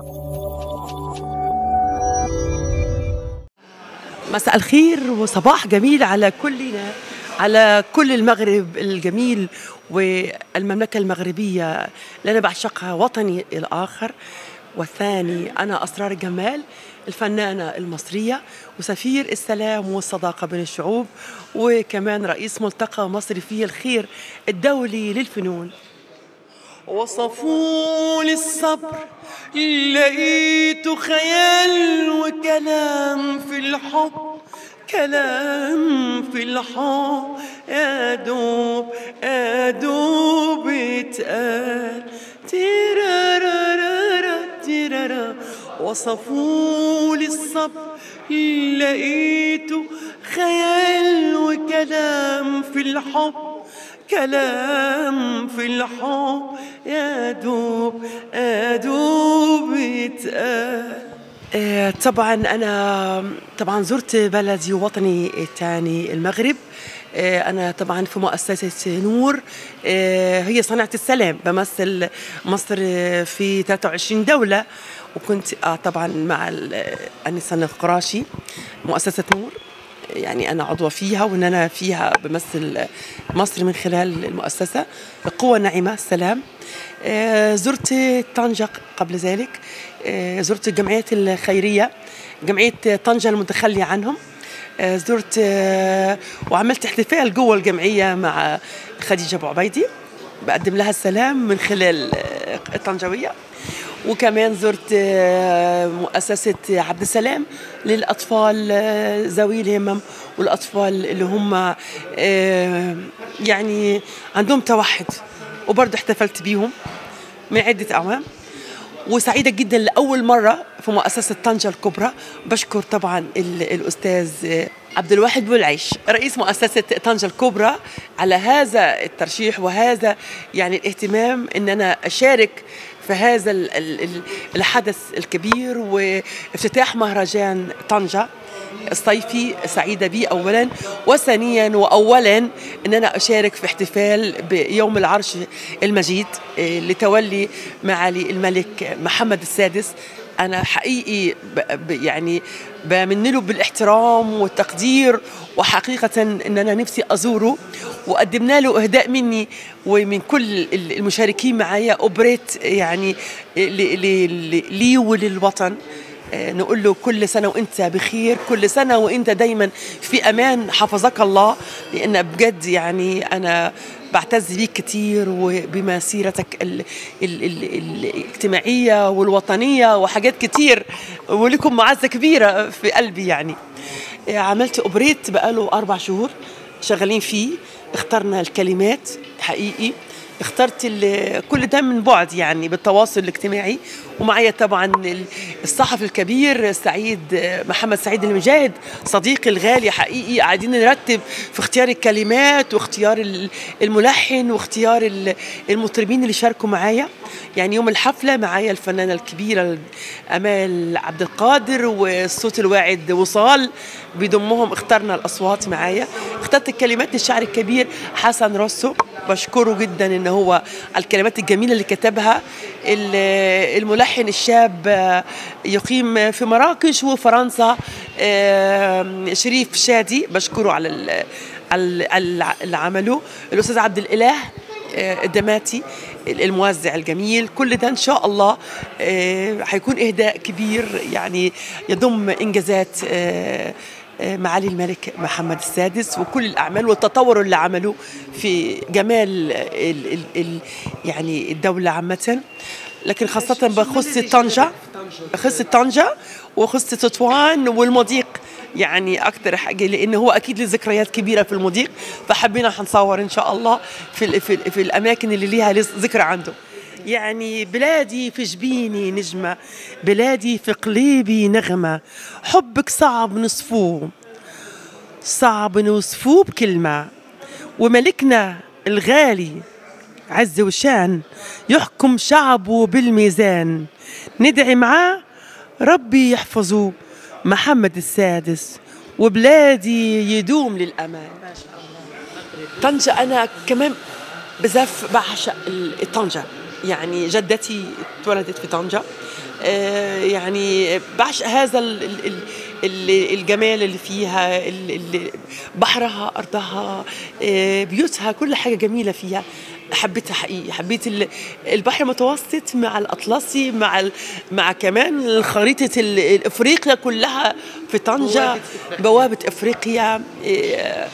مساء الخير وصباح جميل على كلنا على كل المغرب الجميل والمملكة المغربية اللي أنا بعشقها وطني الآخر والثاني أنا أسرار جمال الفنانة المصرية وسفير السلام والصداقة بين الشعوب وكمان رئيس ملتقى مصر فيه الخير الدولي للفنون وصفوا للصبر لقيت خيال وكلام في الحب كلام في الحب يا دوب يا دوب اتقال تيرارارارا تيرارا وصفوا للصبر لقيت خيال وكلام في الحب كلام في الحب يا دوب يا دوب اتقال آه، طبعا انا طبعا زرت بلدي ووطني الثاني المغرب آه، انا طبعا في مؤسسه نور آه، هي صناعه السلام بمثل مصر في 23 دوله وكنت آه، طبعا مع انسه القراشي مؤسسه نور يعني انا عضوه فيها وان انا فيها بمثل مصر من خلال المؤسسه قوه ناعمه السلام آه، زرت طنجة قبل ذلك آه، زرت الجمعيات الخيرية جمعية طنجة المتخلية عنهم آه، زرت آه، وعملت احتفال جوه الجمعية مع خديجة أبو عبيدي بقدم لها السلام من خلال آه، الطنجوية وكمان زرت آه، مؤسسة عبد السلام للأطفال آه، ذوي الهمم والأطفال اللي هم آه، يعني عندهم توحد وبرضه احتفلت بيهم من عدة أعوام وسعيدة جدا لأول مرة في مؤسسة طنجة الكبرى بشكر طبعا ال- الأستاذ عبد الواحد بولعيش رئيس مؤسسة طنجة الكبرى على هذا الترشيح وهذا يعني الاهتمام أن أنا أشارك في هذا ال- ال- ال- الحدث الكبير وافتتاح مهرجان طنجة الصيفي سعيدة به أولا وثانيا وأولا أن أنا أشارك في احتفال بيوم العرش المجيد آه، لتولي معالي الملك محمد السادس أنا حقيقي ب- ب- يعني بمن له بالاحترام والتقدير وحقيقة أن أنا نفسي أزوره وقدمنا له إهداء مني ومن كل ال- المشاركين معايا أوبريت يعني ل- ل- ل- لي وللوطن آه، نقول له كل سنة وانت بخير كل سنة وانت دايما في امان حفظك الله لان بجد يعني انا بعتز بيك كتير وبمسيرتك ال ال ال الاجتماعية والوطنية وحاجات كتير ولكم معزة كبيرة في قلبي يعني آه، عملت اوبريت بقاله اربع شهور شغالين فيه اخترنا الكلمات حقيقي اخترت ال- كل ده من بعد يعني بالتواصل الاجتماعي ومعايا طبعا ال- الصحفي الكبير سعيد محمد سعيد المجاهد صديقي الغالي حقيقي قاعدين نرتب في اختيار الكلمات واختيار ال- الملحن واختيار ال- المطربين اللي شاركوا معايا يعني يوم الحفله معايا الفنانه الكبيره امال عبد القادر والصوت الواعد وصال بيضمهم اخترنا الاصوات معايا اخترت الكلمات للشاعر الكبير حسن روسو بشكره جدا ان هو الكلمات الجميله اللي كتبها ال- الملحن الشاب آه، يقيم في مراكش وفرنسا آه، شريف شادي بشكره على ال- على ال- اللي عمله الاستاذ عبد الاله آه، الدماتي الموزع الجميل كل ده ان شاء الله آه، هيكون اهداء كبير يعني يضم انجازات آه، آه، معالي الملك محمد السادس وكل الاعمال والتطور اللي عمله في جمال ال ال ال يعني الدوله عامه لكن خاصه بخص طنجه بخص طنجه وخص تطوان والمضيق يعني اكتر حاجه لان هو اكيد له ذكريات كبيره في المضيق فحبينا هنصور ان شاء الله في ال في, ال في الاماكن اللي ليها ذكرى عنده يعني بلادي في جبيني نجمة بلادي في قلبي نغمة حبك صعب نصفوه صعب نوصفوه بكلمة وملكنا الغالي عز وشان يحكم شعبه بالميزان ندعي معاه ربي يحفظه محمد السادس وبلادي يدوم للأمان طنجة أنا كمان بزاف بعشق ال- طنجة يعني جدتي اتولدت في طنجة آه، يعني بعشق هذا الجمال اللي فيها بحرها أرضها آه، بيوتها كل حاجة جميلة فيها حبيتها حقيقي حبيت البحر المتوسط مع الاطلسي مع مع كمان خريطه افريقيا كلها في طنجه بوابه افريقيا آه،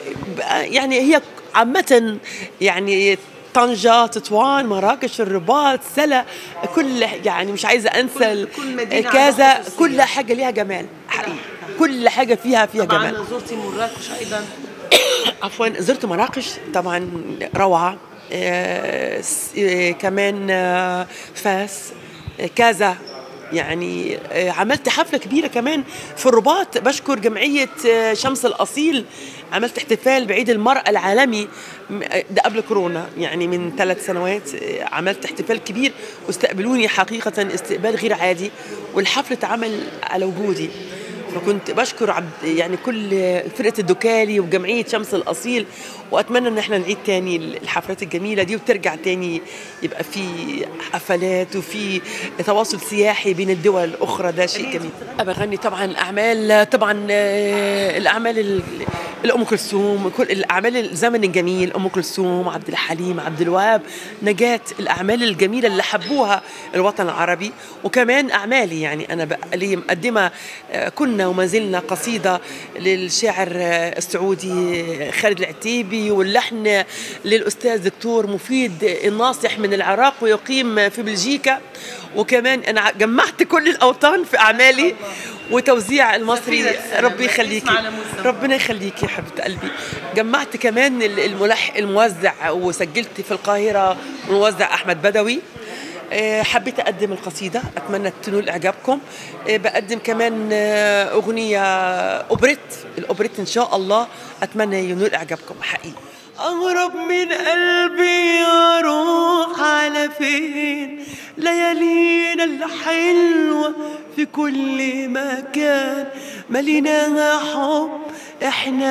يعني هي عامه يعني طنجة تطوان مراكش الرباط سلا كل يعني مش عايزة أنسى كل كذا كل حاجة ليها جمال حقيقي كل حاجة فيها فيها طبعا جمال زرتي مراكش أيضا عفوا زرت مراكش طبعا روعة آه، آه، كمان آه، فاس كذا يعني عملت حفلة كبيرة كمان في الرباط بشكر جمعية شمس الأصيل عملت احتفال بعيد المرأة العالمي ده قبل كورونا يعني من ثلاث سنوات عملت احتفال كبير واستقبلوني حقيقة استقبال غير عادي والحفل اتعمل على وجودي فكنت بشكر عبد يعني كل فرقه الدكالي وجمعيه شمس الاصيل واتمنى ان احنا نعيد تاني الحفلات الجميله دي وترجع تاني يبقى في حفلات وفي تواصل سياحي بين الدول الاخرى ده شيء جميل بغني طبعا اعمال طبعا آه، الاعمال الام كلثوم كل الاعمال الزمن الجميل ام كلثوم عبد الحليم عبد الوهاب نجاة الاعمال الجميله اللي حبوها الوطن العربي وكمان اعمالي يعني انا لي مقدمه آه، كنا وما زلنا قصيده للشاعر آه، السعودي خالد العتيبي واللحن للاستاذ دكتور مفيد الناصح من العراق ويقيم في بلجيكا وكمان انا جمعت كل الاوطان في اعمالي وتوزيع المصري ربي يخليكي ربنا يخليكي يا حبيبه قلبي جمعت كمان الملح الموزع وسجلت في القاهره موزع احمد بدوي آه، حبيت اقدم القصيده اتمنى تنول اعجابكم آه، بقدم كمان آه، اغنيه اوبريت الاوبريت ان شاء الله اتمنى ينول اعجابكم حقيقي أغرب من قلبي أروح على فين ليالينا الحلوة في كل مكان مليناها حب احنا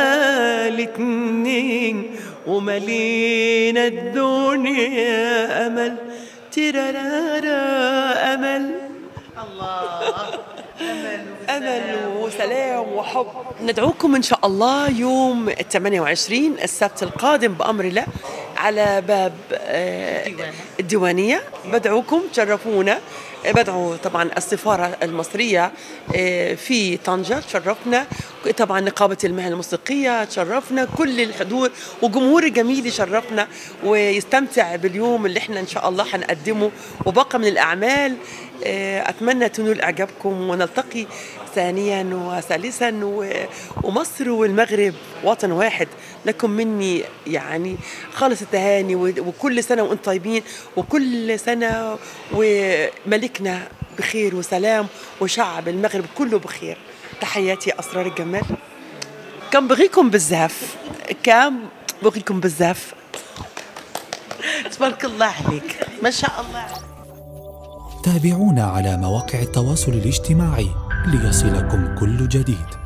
الاتنين وملينا الدنيا أمل ترارارا أمل الله أمل وسلام وحب ندعوكم إن شاء الله يوم 28 السبت القادم بأمر الله على باب آه، الديوانية بدعوكم تشرفونا بدعو طبعا السفارة المصرية آه، في طنجة تشرفنا طبعا نقابة المهن الموسيقية تشرفنا كل الحضور وجمهور جميل يشرفنا ويستمتع باليوم اللي احنا ان شاء الله هنقدمه وبقى من الاعمال آه، اتمنى تنول اعجابكم ونلتقي ثانيا وثالثا ومصر والمغرب وطن واحد لكم مني يعني خالص التهاني وكل سنه وانتم طيبين وكل سنه وملكنا بخير وسلام وشعب المغرب كله بخير تحياتي اسرار الجمال كم بغيكم بزاف كم بغيكم بزاف تبارك الله عليك ما شاء الله تابعونا على مواقع التواصل الاجتماعي ليصلكم كل جديد